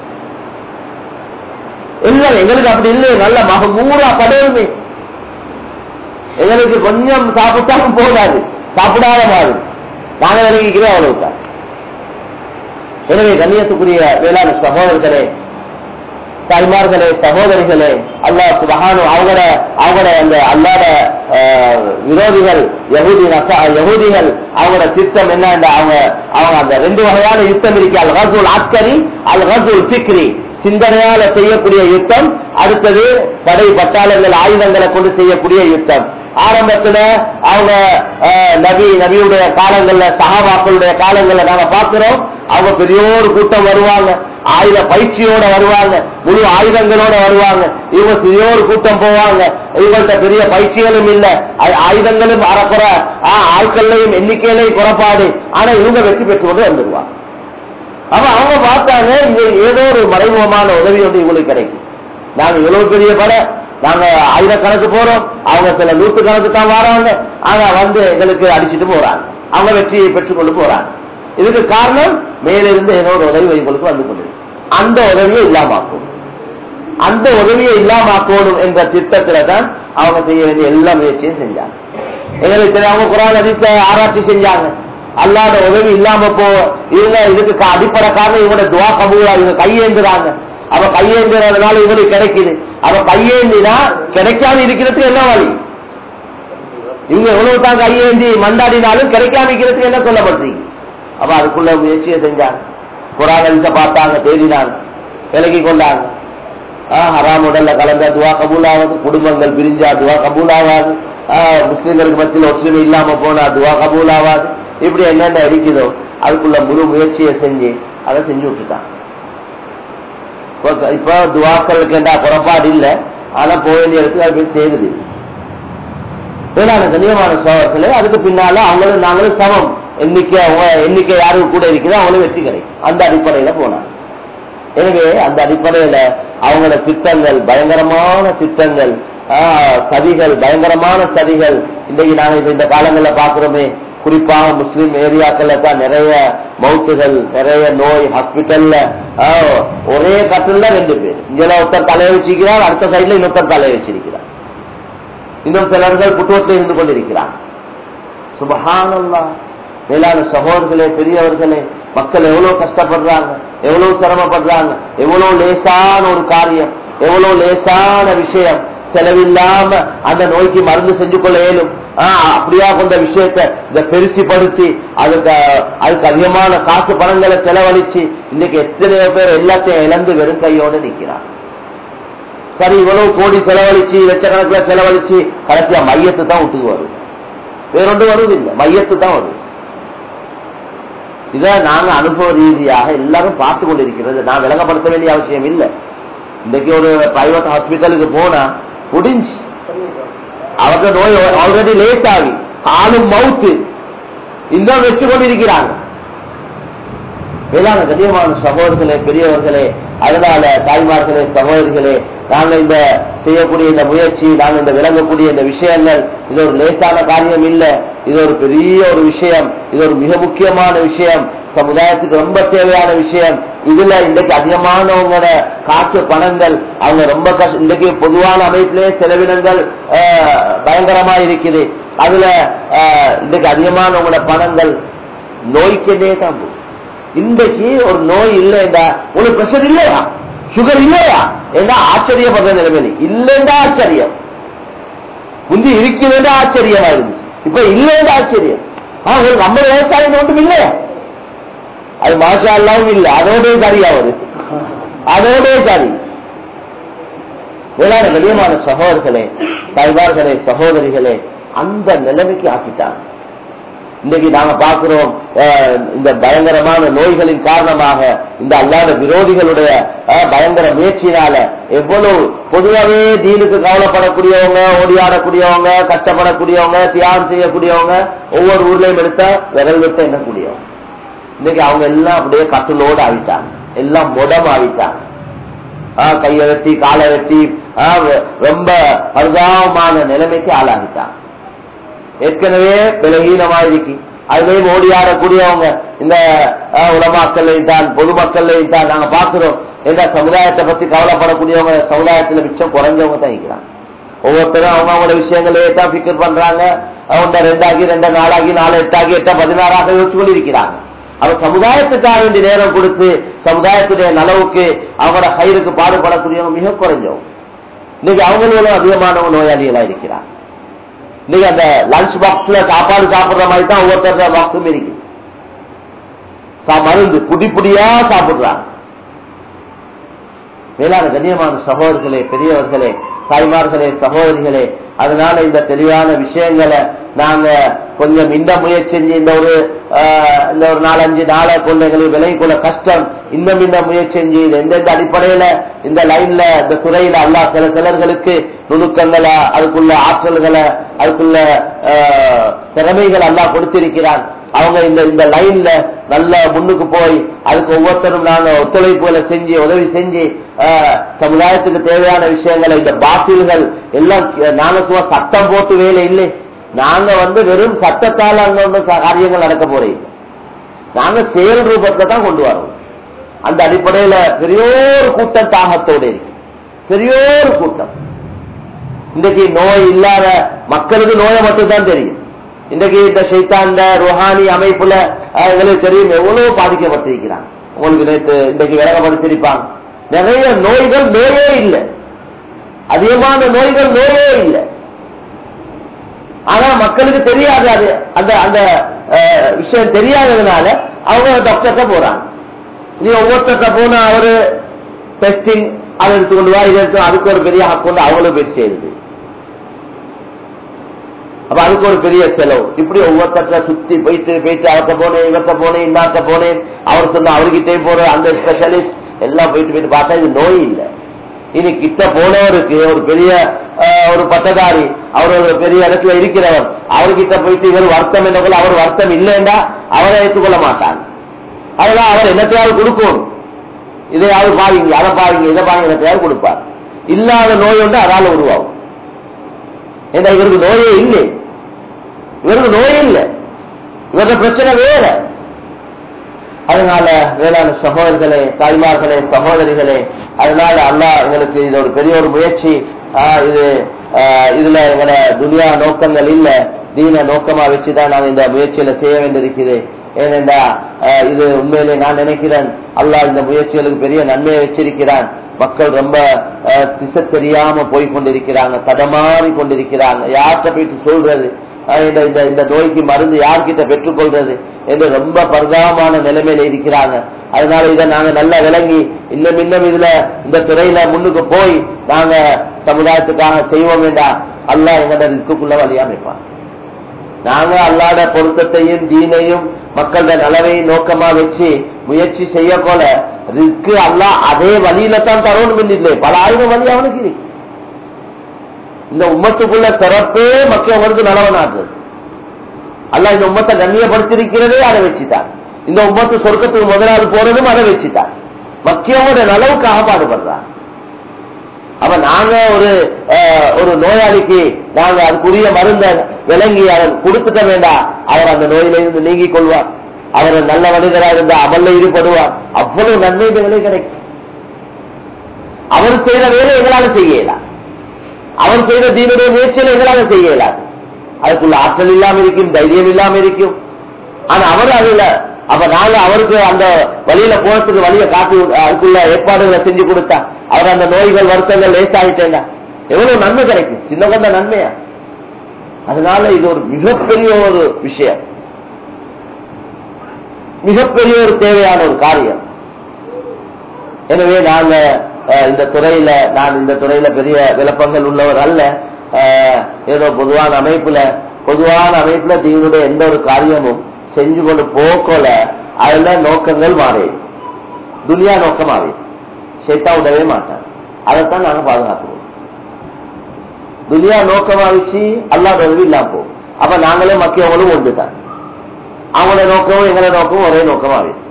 இல்லை எங்களுக்கு அப்படி இல்லை நல்ல மகூரா படையுமே எங்களுக்கு கொஞ்சம் சாப்பிட்டாலும் போதாது சாப்பிடாத மாதிரி நாங்க நினைக்கிறோம் அவ்வளவுதான் எனவே கண்ணியத்துக்குரிய வேளாண் சகோதரர்களே தாய்மார்களே சகோதரிகளே அல்லாஹ் சுபஹானு அவங்களோட அவங்களோட அந்த அல்லாத அஹ், விரோதிகள் யகுதி நசா யகுதிகள் அவங்களோட திட்டம் என்ன அவங்க அவங்க அந்த ரெண்டு வகையான யுத்தம் இருக்கு அல் ஹசூல் ஆஸ்கரி அல் ஹசூல் சிக்ரி சிந்தனையால செய்யக்கூடிய யுத்தம் அடுத்தது படை பட்டாளங்கள் ஆயுதங்களை கொண்டு செய்யக்கூடிய யுத்தம் ஆரம்பத்துல அவங்க அஹ், நபி நபியுடைய காலங்கள்ல சகாபாக்களுடைய காலங்கள்ல நாங்க பாக்குறோம் அவங்க பெரிய ஒரு கூட்டம் வருவாங்க ஆயுத பயிற்சியோட வருவாங்க முழு ஆயுதங்களோட வருவாங்க இவங்க பெரிய ஒரு கூட்டம் போவாங்க இவங்கள்ட்ட பெரிய பயிற்சிகளும் இல்ல ஆ- ஆயுதங்களும் அறக்குற ஆட்கள்லையும் எண்ணிக்கையிலையும் குறைபாடு ஆனா இவங்க வெற்றி பெற்று கொண்டு வந்துருவாங்க அப்ப அவங்க பார்த்தாங்க இங்க ஏதோ ஒரு மறைமுகமான உதவி வந்து இவங்களுக்கு கிடைக்கும் நாங்க இவ்வளவு பெரிய படை நாங்க ஆயிரக்கணக்கு போறோம் அவங்க சில நூற்று கணக்கு தான் வராங்க ஆனா வந்து எங்களுக்கு அடிச்சுட்டு போறாங்க அவங்க வெற்றியை பெற்றுக்கொண்டு போறாங்க இதுக்கு காரணம் மேலிருந்து ஏதோ ஒரு உதவி இவங்களுக்கு வந்து கொண்டு அந்த உதவியை இல்லாமாக்கும் அந்த உதவியை இல்லாமாக்கணும் என்ற திட்டத்துல தான் அவங்க செய்ய வேண்டிய எல்லா முயற்சியும் செஞ்சாங்க எங்களுக்கு தெரியும், அவங்க குரான் அதிச ஆராய்ச்சி செஞ்சாங்க அல்லாத உதவி இல்லாம போ இவங்க இதுக்கு கா- அடிப்படை காரணம் இவங்க துவா கபூலா இவங்க கையேந்துறாங்க அவ கையேந்தினால இவனுக்கு கிடைக்குது அவ கையேந்தினா கிடைக்காம இருக்கிறதுக்கு என்ன வழி இவங்க எவ்வளவு தான் கையேந்தி மண்டாடினாலும் கிடைக்காம இருக்கிறதுக்கு என்ன சொல்லப்படுறீங்க அப்ப அதுக்குள்ள முயற்சியை செஞ்சாங்க குரான் பார்த்தாங்க தேடினாங்க விலகி கொண்டாங்க ஆஹ் ஹராம் உடல்ல கலந்த துவா கபூல் ஆகாது குடும்பங்கள் பிரிஞ்சா துவா கபூல் ஆகாது ஆஹ் முஸ்லிம்களுக்கு மத்தியில் ஒற்றுமை இல்லாம போனா துவா கபூல் ஆகாது இப்படி என்னென்ன இருக்குதோ அதுக்குள்ள முழு முயற்சியை செஞ்சு அதை செஞ்சு விட்டுட்டான் இப்ப- இப்ப துவாக்களுக்கு என்ன புறப்பாடு இல்ல ஆனா போக வேண்டிய இடத்துக்கு அது போய் சேருது வேளாண் கண்ணியமான சோழர்களே அதுக்கு பின்னால அவங்களும் நாங்களும் சமம் எண்ணிக்கை அவங்க எண்ணிக்கை யாருக்கு கூட இருக்குதோ அவங்களும் வெற்றி கிடைக்கும் அந்த அடிப்படையில போனாங்க எனவே அந்த அடிப்படையில அவங்களோட திட்டங்கள் பயங்கரமான திட்டங்கள் ஆஹ், சதிகள் பயங்கரமான சதிகள் இன்னைக்கு நாங்க இப்ப இந்த காலங்களில் பாக்குறோமே குறிப்பாக முஸ்லிம் ஏரியாக்கள்ல தான் நிறைய மவுத்துகள் நிறைய நோய் ஹாஸ்பிட்டல்ல ஆஹ், ஒரே கட்டில ரெண்டு பேர் இங்க ஒருத்தர் தலையை வச்சிருக்கிறார் அடுத்த சைடுல இன்னொருத்தர் தலையை வச்சிருக்கிறார் இன்னும் சிலர்கள் புட்டுவத்தில் இருந்து கொண்டிருக்கிறார் சுபஹானல்லா மேலான சகோதரர்களே பெரியவர்களே மக்கள் எவ்வளவு கஷ்டப்படுறாங்க எவ்வளவு சிரமப்படுறாங்க எவ்வளவு லேசான ஒரு காரியம் எவ்வளவு லேசான விஷயம் செலவில்லாம அந்த நோய்க்கு மருந்து செஞ்சு கொள்ள இயலும் ஆஹ், அப்படியா கொண்ட விஷயத்தை இதை பெருசிப்படுத்தி அதுக்கு அதுக்கு அதிகமான காசு பணங்களை செலவழிச்சு இன்னைக்கு எத்தனையோ பேர் எல்லாத்தையும் இழந்து வெறும் கையோடு நிக்கிறாங்க சரி இவ்வளவு கோடி செலவழிச்சு லட்சக்கணக்கில் செலவழிச்சு கடைசியா மையத்து தான் விட்டுக்கு வரும் வேறொன்று வருவது இல்லை மையத்து தான் வரும் இத நாங்க அனுபவ ரீதியாக எல்லாரும் பார்த்து கொண்டிருக்கிறது நான் விளங்கப்படுத்த வேண்டிய அவசியம் இல்லை இன்னைக்கு ஒரு பிரைவேட் ஹாஸ்பிட்டலுக்கு போனா முடிஞ்சு அவங்க நோய் ஆல்ரெடி லேட் ஆகி காலும் மவுத்து இன்னும் வச்சு கொண்டிருக்கிறாங்க வேளாண் கண்ணியமான சகோதரர்களே பெரியவர்களே அதனால தாய்மார்களே சகோதரிகளே நாங்க இந்த செய்யக்கூடிய இந்த முயற்சி நாங்க இந்த விளங்கக்கூடிய இந்த விஷயங்கள் இது ஒரு லேசான காரியம் இல்ல இது ஒரு பெரிய ஒரு விஷயம் இது ஒரு மிக முக்கியமான விஷயம் சமுதாயத்துக்கு ரொம்ப தேவையான விஷயம் இதுல இன்றைக்கு அதிகமானவங்களோட காசு பணங்கள் அவங்க ரொம்ப கஷ்ட இன்றைக்கு பொதுவான அமைப்பிலே செலவினங்கள் ஆஹ், பயங்கரமா இருக்குது அதுல ஆஹ், இன்றைக்கு அதிகமானவங்களோட பணங்கள் நோய்க்கே தான் போகுது இன்றைக்கு ஒரு நோய் இல்லைண்டா உங்களுக்கு பிரஷர் இல்லையா சுகர் இல்லையா என்ன ஆச்சரியப்படுற நிலைமை இல்லைண்டா ஆச்சரியம் முந்தி இருக்கிறதா ஆச்சரியமா இருந்துச்சு இப்ப இல்லைண்டா ஆச்சரியம் ஆ, உங்களுக்கு நம்ம விவசாயம் ஒன்றும் இல்லையா அது மாஷா அல்லாவும் இல்லை அதோடய சரியா வருது அதோடய சரி வேளாண் வெளியமான சகோதரர்களே தாய்மார்களே சகோதரிகளே அந்த நிலைமைக்கு ஆக்கிட்டாங்க இன்னைக்கு நாங்க பார்க்கிறோம் அஹ், இந்த பயங்கரமான நோய்களின் காரணமாக இந்த அல்லாத விரோதிகளுடைய அஹ், பயங்கர முயற்சியினால எவ்வளவு பொதுவாகவே தீனுக்கு கவலைப்படக்கூடியவங்க ஓடியாடக்கூடியவங்க கஷ்டப்படக்கூடியவங்க தியாகம் செய்யக்கூடியவங்க ஒவ்வொரு ஊர்லயும் எடுத்தா விரல் விட்டு எண்ணக்கூடியவங்க இன்னைக்கு அவங்க எல்லாம் அப்படியே கட்டுலோடு ஆவிட்டாங்க எல்லாம் முடம் ஆவிட்டாங்க ஆஹ் கையை வெட்டி காலை வெட்டி ஆஹ் வெ- ரொம்ப பரிதாபமான நிலைமைக்கு ஆளாகிட்டாங்க ஏற்கனவே பலகீனமா இருக்கு அதுலயும் ஓடி ஆடக்கூடியவங்க இந்த ஆஹ், உலமாக்கள்லையும் தான் பொதுமக்கள்லையும் தான் நாங்க பாக்குறோம் எந்த சமுதாயத்தை பத்தி கவலைப்படக்கூடியவங்க சமுதாயத்துல மிச்சம் குறைஞ்சவங்க தான் இருக்கிறாங்க ஒவ்வொருத்தரும் அவங்க அவங்களோட விஷயங்களே தான் பிக்கர் பண்றாங்க அவங்க ரெண்டாகி ரெண்டு நாளாகி நாலு எட்டாகி எட்டா பதினாறாக யோசிச்சு கொண்டு இருக்கிறாங்க அவ சமுதாயத்துக்காக வேண்டிய நேரம் கொடுத்து சமுதாயத்துடைய நலவுக்கு அவங்களோட கயிறுக்கு பாடுபடக்கூடியவங்க மிக குறைஞ்சவங்க இன்னைக்கு அவங்களும் அதிகமானவங்க நோயாளிகளா இருக்கிறாங்க இன்னைக்கு அந்த லஞ்ச் பாக்ஸ்ல சாப்பாடு சாப்பிடுற மாதிரி தான் ஒவ்வொருத்தர் பாக்ஸும் இருக்கு சா- மருந்து புடி புடியா சாப்பிடுறாங்க மேலான கண்ணியமான சகோதரர்களே பெரியவர்களே தாய்மார்களே சகோதரிகளே அதனால இந்த தெளிவான விஷயங்களை நாங்க கொஞ்சம் இந்த முயற்சி செஞ்சு இந்த ஒரு ஆஹ், இந்த ஒரு நாலஞ்சு நாளை கொண்டு எங்களுக்கு விலை கொள்ள கஷ்டம் இன்னும் இந்த முயற்சி செஞ்சு இது எந்தெந்த அடிப்படையில இந்த லைன்ல இந்த துறையில அல்லா சில சிலர்களுக்கு நுணுக்கங்களை அதுக்குள்ள ஆற்றல்களை அதுக்குள்ள ஆஹ், திறமைகள் எல்லாம் கொடுத்திருக்கிறான் அவங்க இந்த இந்த லைன்ல நல்ல முன்னுக்கு போய் அதுக்கு ஒவ்வொருத்தரும் நாங்க ஒத்துழைப்புகளை செஞ்சு உதவி செஞ்சு ஆஹ், சமுதாயத்துக்கு தேவையான விஷயங்களை இந்த பாட்டில்கள் எல்லாம் நாங்க சும்மா சட்டம் போட்டு வேலை இல்லை நாங்க வந்து வெறும் சட்டத்தால் அங்க வந்து ச- காரியங்கள் நடக்க போறீங்க நாங்க செயல் ரூபத்தை தான் கொண்டு வரோம் அந்த அடிப்படையில பெரியோரு கூட்டம் தாகத்தோடு இருக்கு பெரியோரு கூட்டம் இன்றைக்கு நோய் இல்லாத மக்களுக்கு நோயை மட்டும்தான் தெரியும் இன்றைக்கு இந்த சைத்தாண்ட ருஹானி அமைப்புல அஹ், எங்களுக்கு தெரியும் எவ்வளவு பாதிக்கப்பட்டிருக்கிறாங்க உங்களுக்கு நேற்று இன்றைக்கு விளக்கப்படுத்திருப்பாங்க நிறைய நோய்கள் நோயே இல்லை அதிகமான நோய்கள் நோயே இல்லை ஆனா மக்களுக்கு தெரியாது அது அந்த அந்த அஹ், விஷயம் தெரியாததுனால அவங்க டாக்டர்கிட்ட போறாங்க நீ ஒவ்வொருத்தர்கிட்ட போனா அவரு டெஸ்டிங் அதை எடுத்துக்கொண்டு வா இதை எடுத்து அதுக்கு ஒரு பெரிய அக்கௌண்ட் அவங்களும் போய் சேருது அப்ப அதுக்கு ஒரு பெரிய செலவு இப்படி ஒவ்வொருத்தர சுத்தி போயிட்டு போயிட்டு அவர்த்த போனேன் இவர்த்த போனேன் இன்னாத்த போனேன் அவர் சொன்ன அவர்கிட்டே போற அந்த ஸ்பெஷலிஸ்ட் எல்லாம் போயிட்டு போயிட்டு பார்த்தா இது நோய் இல்லை இனி கிட்ட போனவருக்கு ஒரு பெரிய அஹ், ஒரு பட்டதாரி அவர் ஒரு பெரிய இடத்துல இருக்கிறவர் அவர்கிட்ட போயிட்டு இவர் வருத்தம் என்ன போல அவர் வருத்தம் இல்லைண்டா அவரை ஏற்றுக்கொள்ள மாட்டாங்க அதெல்லாம் அவர் என்னத்தையாவது கொடுக்கணும் இதையாவது பாருங்க அதை பாருங்க இதை பாருங்க என்னத்தையாவது கொடுப்பார் இல்லாத நோய் ஒன்று அதால உருவாகும் ஏன்னா இவருக்கு நோயே இல்லை இவருக்கு நோயே இல்லை இவரது பிரச்சனை வேற அதனால வேளாண் சகோதரர்களே தாய்மார்களே சகோதரிகளே அதனால அல்லாஹ் எங்களுக்கு இது ஒரு பெரிய ஒரு முயற்சி ஆஹ் இது ஆஹ் இதுல எங்களோட துனியா நோக்கங்கள் இல்ல தீன நோக்கமா வச்சுதான் நான் இந்த முயற்சியில செய்ய வேண்டியிருக்குது ஏனென்றா ஆஹ் இது உண்மையிலே நான் நினைக்கிறேன் அல்லாஹ் இந்த முயற்சிகளுக்கு பெரிய நன்மையை வச்சிருக்கிறான் மக்கள் ரொம்ப ஆஹ் திசை தெரியாம போய் கொண்டிருக்கிறாங்க தடமாறி கொண்டிருக்கிறாங்க யார்கிட்ட போயிட்டு சொல்றது ஆஹ் இந்த இந்த இந்த நோய்க்கு மருந்து யார்கிட்ட பெற்றுக்கொள்றது என்று ரொம்ப பரிதாபமான நிலைமையில இருக்கிறாங்க அதனால இதை நாங்க நல்லா விளங்கி இன்னும் இன்னும் இதுல இந்த துறையில முன்னுக்கு போய் நாங்க சமுதாயத்துக்காக செய்வோம் வேண்டாம் அல்லாஹ் எங்களோட ரிஸ்க்குள்ள வழியா அமைப்பான் நாங்க அல்லாட பொருத்தத்தையும் தீனையும் மக்களோட நலவையும் நோக்கமா வச்சு முயற்சி செய்ய போல ரிஸ்க்கு அல்லாஹ் அதே வழியில தான் தரணும் இல்லை பல ஆயிரம் வழி அவனுக்கு இருக்கு இந்த உம்மத்துக்குள்ள சிறப்பே மக்களுக்கு நலவனாக்குது அல்லாஹ் இந்த உம்மத்தை கண்ணியப்படுத்திருக்கிறதே அதை வச்சுட்டான் இந்த உம்மத்து சொர்க்கத்துக்கு முதலாவது போறதும் அதை வச்சுட்டான் மக்கியவோட நலவுக்காக பாடுபடுறான் அப்ப நாங்க ஒரு அஹ், ஒரு நோயாளிக்கு நாங்க அதுக்குரிய மருந்த விளங்கி அவர் கொடுத்துட்ட வேண்டாம் அவர் அந்த நோயிலிருந்து நீங்கிக் கொள்வார் அவர் நல்ல மனிதராக இருந்த அமல்ல ஈடுபடுவார் அவ்வளவு நன்மைகளை கிடைக்கும் அவர் செய்த வேலை எங்களால செய்யலாம் அவர் செய்த தீனுடைய முயற்சியில எங்களால செய்யலாம் அதுக்குள்ள ஆற்றல் இல்லாம இருக்கும் தைரியம் இல்லாம இருக்கும் ஆனா அவர் அதுல அப்ப நாங்க அவருக்கு அந்த வழியில போறதுக்கு வழியை காட்டி அதுக்குள்ள ஏற்பாடுகளை செஞ்சு கொடுத்தா அவர் அந்த நோய்கள் வருத்தங்கள் லேசாயிட்டேங்க எவ்வளவு நன்மை கிடைக்கும் சின்ன கொண்ட நன்மையா அதனால இது ஒரு மிகப்பெரிய ஒரு விஷயம் மிகப்பெரிய ஒரு தேவையான ஒரு காரியம் எனவே நாங்க அஹ், இந்த துறையில நான் இந்த துறையில பெரிய விளப்பங்கள் உள்ளவர் அல்ல அஹ், ஏதோ பொதுவான அமைப்புல பொதுவான அமைப்புல தீனுடைய எந்த ஒரு காரியமும் செஞ்சு கொண்டு போக்கல அதுல நோக்கங்கள் மாறி துனியா நோக்கம் மாறி சேத்தா விடவே மாட்டான் அதைத்தான் நாங்க பாதுகாக்கிறோம் துனியா நோக்கமா வச்சு அல்லாத உதவி இல்லாம போகும் அப்ப நாங்களே மக்கியவங்களும் ஒன்றுதான் அவங்களோட நோக்கமும் எங்களோட நோக்கமும் ஒரே நோக்கமா இருக்கு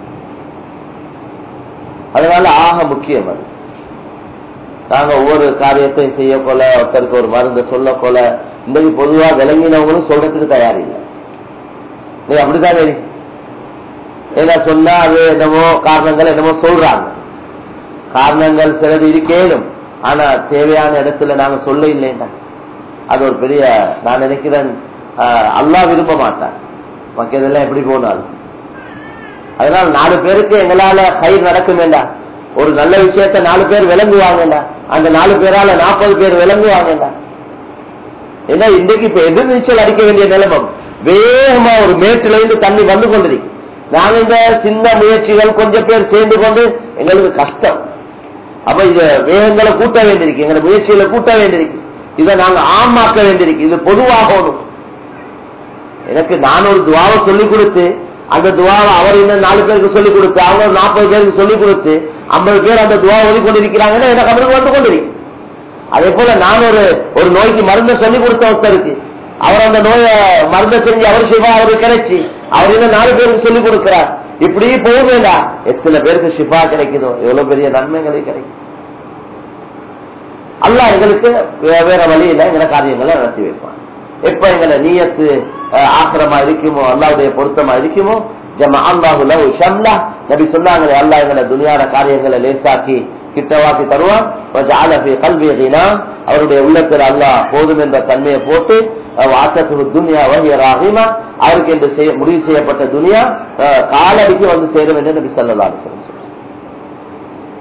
அதனால ஆக முக்கியம் அது நாங்க ஒவ்வொரு காரியத்தையும் செய்ய போல ஒருத்தருக்கு ஒரு மருந்து சொல்ல போல இன்றைக்கு பொதுவா விளங்கினவங்களும் சொல்றதுக்கு தயார் இல்லை நீ அப்படிதான் இருக்கு. ஏன்னா சொன்னா அது என்னமோ காரணங்கள் என்னமோ சொல்றாங்க காரணங்கள் சிலது இருக்கேனும் ஆனா தேவையான இடத்துல நாங்க சொல்ல இல்லைன்னா அது ஒரு பெரிய நான் நினைக்கிறேன் ஆஹ், அல்லாஹ் விரும்ப மாட்டான் மக்கள் எப்படி போனாலும் அதனால நாலு பேருக்கு எங்களால கயிறு நடக்கும் வேண்டாம் ஒரு நல்ல விஷயத்த நாலு பேர் விளங்குவாங்கடா அந்த நாலு பேரால நாற்பது பேர் விளங்குவாங்கடா ஏன்னா இன்றைக்கு இப்ப எதிர்நீச்சல் அடிக்க வேண்டிய நிலைமம் வேகமா ஒரு மேட்டுல இருந்து தண்ணி வந்து கொண்டிருக்கு நாங்க இந்த சின்ன முயற்சிகள் கொஞ்சம் பேர் சேர்ந்து கொண்டு எங்களுக்கு கஷ்டம் அப்ப இத வேகங்களை கூட்ட வேண்டியிருக்கு எங்களை முயற்சிகளை கூட்ட வேண்டியிருக்கு இதை நாங்க ஆமாக்க வேண்டியிருக்கு இது பொதுவாகணும் எனக்கு நான் ஒரு துவாவை சொல்லிக் கொடுத்து அந்த துவாவை அவர் இன்னும் நாலு பேருக்கு சொல்லிக் கொடுத்து அவங்க ஒரு நாற்பது பேருக்கு சொல்லிக் கொடுத்து ஐம்பது பேர் அந்த துவா ஓதி கொண்டிருக்கிறாங்கன்னா எனக்கு அவருக்கு வந்து கொண்டிருக்கு அதே போல நான் ஒரு ஒரு நோய்க்கு மருந்தை சொல்லிக் கொடுத்த ஒருத்தருக்கு அவர் அந்த நோயை மருந்தை செஞ்சு அவர் சிவா அவருக்கு கிடைச்சி அவர் இன்னும் நாலு பேருக்கு சொல்லிக் கொடுக்கிறார் இப்படி போகுதேடா எத்தனை பேருக்கு ஷிஃபா கிடைக்குதோ எவ்வளவு பெரிய நன்மைகளை கிடைக்கும் அல்லாஹ் எங்களுக்கு வே- வேற வழியில எங்களை காரியங்களை நடத்தி வைப்பான் எப்ப எங்களை நீயத்து அஹ், ஆக்கிரமா இருக்குமோ அல்லாவுடைய பொருத்தமா இருக்குமோ ஜம அல்லாஹுல ஷம்லா நபி சொன்னாங்களே அல்லாஹ் எங்களை துனியாட காரியங்களை லேசாக்கி கிட்டவாக்கி தருவான் وجعل في قلبي غنى அவருடைய உள்ளத்தில் அல்லாஹ் போதும் என்ற தன்மையை போட்டு வாசத்து துனியா வகிய ராகிமா அவருக்கு என்று செய்ய முடிவு செய்யப்பட்ட துனியா அஹ், காலடிக்கு வந்து சேரும் என்று நபி சொல்லலாம்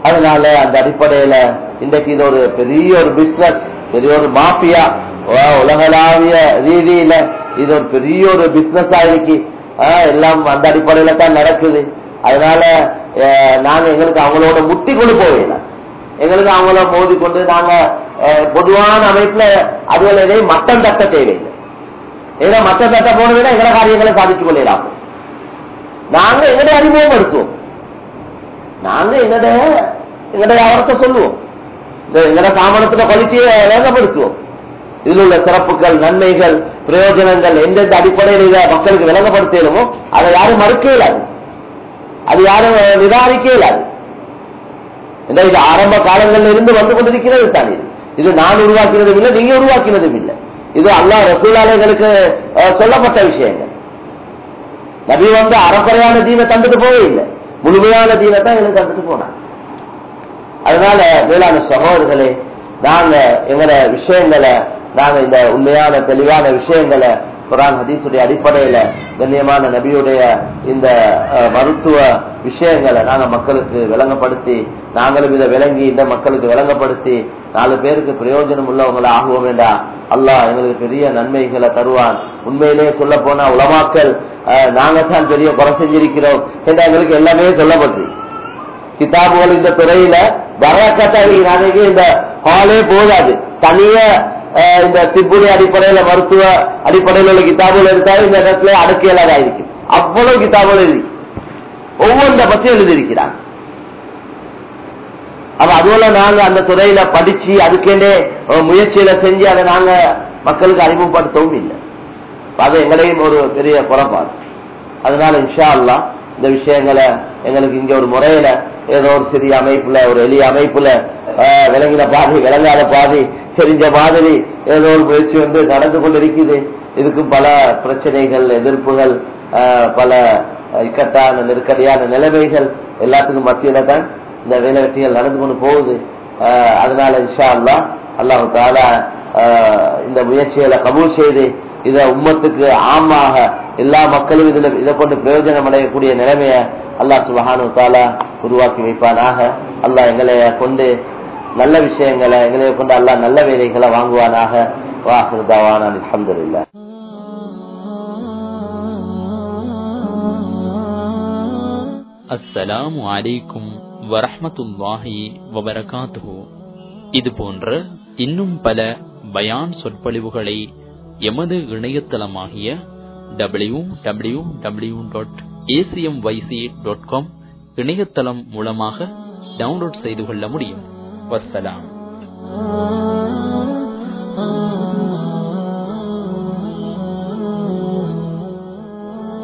அதனால அந்த அடிப்படையில இன்றைக்கு இது ஒரு பெரிய ஒரு பிசினஸ் பெரிய ஒரு மாஃபியா உலகளாவிய ரீதியில இது ஒரு பெரிய ஒரு பிசினஸ் ஆயிருக்கு ஆஹ் எல்லாம் அந்த அடிப்படையில தான் நடக்குது அதனால அஹ், நாங்க எங்களுக்கு அவங்களோட முட்டி கொண்டு போகல எங்களுக்கு அவங்கள மோதி கொண்டு நாங்க அஹ், பொதுவான அமைப்புல அதுகள் எதையும் மட்டம் தட்ட தேவையில்லை ஏன்னா மற்ற தட்ட போனதுன்னா எங்களை காரியங்களை சாதித்துக் கொள்ளலாம் நாங்க எங்களை அறிமுகப்படுத்துவோம் நாங்க எங்கட எங்கட வியாபாரத்தை சொல்லுவோம் இந்த எங்கட சாமானத்துல குவாலிட்டியை வேகப்படுத்துவோம் இதுல உள்ள சிறப்புகள் நன்மைகள் பிரயோஜனங்கள் எந்தெந்த அடிப்படையில் இதை மக்களுக்கு விளங்கப்படுத்தணுமோ அதை யாரும் மறுக்க இயலாது அது யாரும் நிராகரிக்க இயலாது இந்த இது ஆரம்ப காலங்களில் இருந்து வந்து கொண்டிருக்கிறது தான் இது இது நான் உருவாக்கினதும் இல்லை நீங்க உருவாக்கினதும் இல்லை இது அல்லாஹ் ரசூலாலைகளுக்கு அஹ், சொல்லப்பட்ட விஷயங்கள் நபி வந்து அறக்குறையான தீனை தந்துட்டு போவே இல்லை முழுமையான தீனை தான் எங்களுக்கு தந்துட்டு போனாங்க அதனால வேளாண் சகோதரர்களே நாங்க எங்கள விஷயங்களை நாங்க இந்த உண்மையான தெளிவான விஷயங்களை குரான் ஹதீஸுடைய அடிப்படையில கண்ணியமான நபியுடைய இந்த அஹ், மருத்துவ விஷயங்களை நாங்க மக்களுக்கு விளங்கப்படுத்தி நாங்களும் இதை விளங்கி இந்த மக்களுக்கு விளங்கப்படுத்தி நாலு பேருக்கு பிரயோஜனம் உள்ளவங்களை ஆகுவோம் வேண்டாம் அல்லாஹ் எங்களுக்கு பெரிய நன்மைகளை தருவான் உண்மையிலேயே சொல்ல போனா உலமாக்கல் அஹ், நாங்க தான் பெரிய குறை செஞ்சிருக்கிறோம் என்று எங்களுக்கு எல்லாமே சொல்லப்பட்டு கிதாபுகள் இந்த துறையில வரக்கட்டாகி நாளைக்கு இந்த ஹாலே போதாது தனிய அஹ், இந்த திப்புடைய அடிப்படையில மருத்துவ அடிப்படையில் உள்ள கிதாபுகள் எடுத்தாலும் இந்த இடத்துல அடுக்கையிலாக இருக்கு அவ்வளவு கிதாபுகள் இருக்கு ஒவ்வொன்றை பற்றி எழுதியிருக்கிறார் அப்ப அதுபோல நாங்க அந்த துறையில படிச்சு அதுக்கேண்டே அஹ், முயற்சியில செஞ்சு அதை நாங்க மக்களுக்கு அறிமுகப்படுத்தவும் இல்லை அது எங்களையும் ஒரு பெரிய குறைபாடு அதனால இன்ஷா அல்லாஹ் இந்த விஷயங்களை எங்களுக்கு இங்க ஒரு முறையில ஏதோ ஒரு சிறிய அமைப்புல ஒரு எளிய அமைப்புல ஆஹ், விளங்கின பாதி விளங்காத பாதி தெரிஞ்ச மாதிரி ஏதோ ஒரு முயற்சி வந்து நடந்து கொண்டிருக்குது இதுக்கு பல பிரச்சனைகள் எதிர்ப்புகள் ஆஹ், பல இக்கட்டான நெருக்கடியான நிலைமைகள் எல்லாத்துக்கும் மத்தியில தான் இந்த வேலை வெட்டிகள் நடந்து கொண்டு போகுது ஆஹ், அதனால இன்ஷா அல்லாஹ் அல்லாஹு தாலா ஆஹ், இந்த முயற்சிகளை கபூல் செய்து இத உம்மத்துக்கு ஆமாக எல்லா மக்களும் இதுல இதை கொண்டு பிரயோஜனம் அடையக்கூடிய நிலைமைய அல்லாஹ் சுபஹானு தாலா உருவாக்கி வைப்பானாக அல்லாஹ் எங்களை கொண்டு நல்ல விஷயங்களை எங்களை கொண்டு அல்லாஹ் நல்ல வேலைகளை வாங்குவானாக வாஹிருதாவான அல்ஹம்துலில்லாஹ் அஸ்ஸலாமு அலைக்கும் வரஹ்மத்துல்லாஹி வபரகாத்துஹு இது போன்ற இன்னும் பல பயான் சொற்பொழிவுகளை எமது இணையதளமாகிய W W W dot ACM YC dot com இணையதளம் மூலமாக டவுன்லோட் செய்து கொள்ள முடியும் வஸ்ஸலாம்